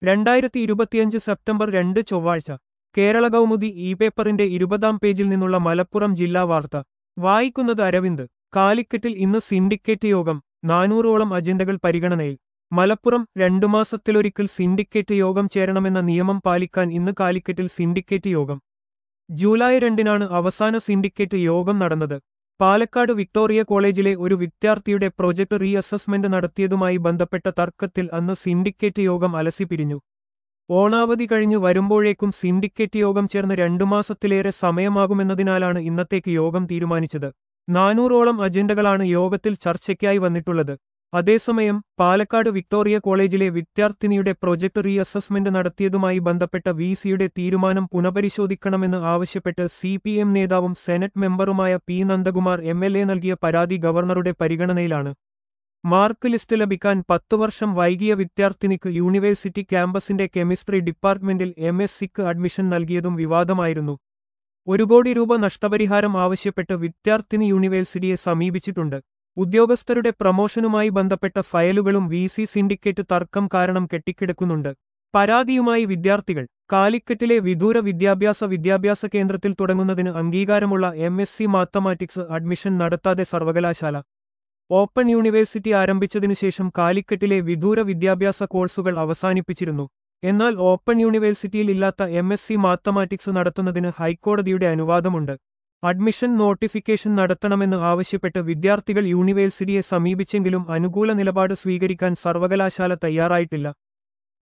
രണ്ടായിരത്തി ഇരുപത്തിയഞ്ച് സെപ്റ്റംബർ രണ്ട് ചൊവ്വാഴ്ച കേരള കൗമുദി ഇ പേപ്പറിന്റെ ഇരുപതാം പേജിൽ നിന്നുള്ള മലപ്പുറം ജില്ലാ വാർത്ത വായിക്കുന്നത് അരവിന്ദ് കാലിക്കറ്റിൽ ഇന്ന് സിൻഡിക്കേറ്റ് യോഗം നാനൂറോളം അജണ്ടകൾ പരിഗണനയിൽ മലപ്പുറം രണ്ടു മാസത്തിലൊരിക്കൽ സിൻഡിക്കേറ്റ് യോഗം ചേരണമെന്ന നിയമം പാലിക്കാൻ ഇന്ന് കാലിക്കറ്റിൽ സിൻഡിക്കേറ്റ് യോഗം ജൂലൈ രണ്ടിനാണ് അവസാന സിൻഡിക്കേറ്റ് യോഗം നടന്നത് പാലക്കാട് വിക്ടോറിയ കോളേജിലെ ഒരു വിദ്യാർത്ഥിയുടെ പ്രൊജക്ട് റീ അസസ്മെന്റ് നടത്തിയതുമായി ബന്ധപ്പെട്ട തർക്കത്തിൽ അന്ന് സിൻഡിക്കേറ്റ് യോഗം അലസിപ്പിരിഞ്ഞു ഓണാവധി കഴിഞ്ഞു വരുമ്പോഴേക്കും സിൻഡിക്കേറ്റ് യോഗം ചേർന്ന് രണ്ടു മാസത്തിലേറെ സമയമാകുമെന്നതിനാലാണ് ഇന്നത്തേക്ക് യോഗം തീരുമാനിച്ചത് നാനൂറോളം അജണ്ടകളാണ് യോഗത്തിൽ ചർച്ചയ്ക്കായി വന്നിട്ടുള്ളത് അതേസമയം പാലക്കാട് വിക്ടോറിയ കോളേജിലെ വിദ്യാർത്ഥിനിയുടെ പ്രൊജക്ട് റീ അസസ്മെന്റ് നടത്തിയതുമായി ബന്ധപ്പെട്ട വി സിയുടെ തീരുമാനം പുനഃപരിശോധിക്കണമെന്ന് ആവശ്യപ്പെട്ട് സി പി എം നേതാവും സെനറ്റ് മെമ്പറുമായ P Nandakumar M L A നൽകിയ പരാതി ഗവർണറുടെ പരിഗണനയിലാണ് മാർക്ക് ലിസ്റ്റ് ലഭിക്കാൻ പത്തു വർഷം വൈകിയ വിദ്യാർത്ഥിനിക്ക് യൂണിവേഴ്സിറ്റി ക്യാമ്പസിന്റെ കെമിസ്ട്രി ഡിപ്പാർട്ട്മെന്റിൽ എം എസ് സിക്ക് അഡ്മിഷൻ നൽകിയതും വിവാദമായിരുന്നു ഒരു കോടി രൂപ നഷ്ടപരിഹാരം ആവശ്യപ്പെട്ട് വിദ്യാർത്ഥിനി യൂണിവേഴ്സിറ്റിയെ സമീപിച്ചിട്ടുണ്ട് ഉദ്യോഗസ്ഥരുടെ പ്രമോഷനുമായി ബന്ധപ്പെട്ട ഫയലുകളും വി സി സിൻഡിക്കേറ്റ് തർക്കം കാരണം കെട്ടിക്കിടക്കുന്നുണ്ട് പരാതിയുമായി വിദ്യാർത്ഥികൾ കാലിക്കറ്റിലെ വിദൂര വിദ്യാഭ്യാസ വിദ്യാഭ്യാസ കേന്ദ്രത്തിൽ തുടങ്ങുന്നതിന് അംഗീകാരമുള്ള M S C mathematics admission നടത്താതെ സർവകലാശാല ഓപ്പൺ യൂണിവേഴ്സിറ്റി ആരംഭിച്ചതിനുശേഷം കാലിക്കറ്റിലെ വിദൂര വിദ്യാഭ്യാസ കോഴ്സുകൾ അവസാനിപ്പിച്ചിരുന്നു എന്നാൽ ഓപ്പൺ യൂണിവേഴ്സിറ്റിയിൽ ഇല്ലാത്ത എം എസ് സി മാത്തമാറ്റിക്സ് നടത്തുന്നതിന് ഹൈക്കോടതിയുടെ അനുവാദമുണ്ട് അഡ്മിഷൻ നോട്ടിഫിക്കേഷൻ നടത്തണമെന്ന് ആവശ്യപ്പെട്ട് വിദ്യാർത്ഥികൾ യൂണിവേഴ്സിറ്റിയെ സമീപിച്ചെങ്കിലും അനുകൂല നിലപാട് സ്വീകരിക്കാൻ സർവകലാശാല തയ്യാറായിട്ടില്ല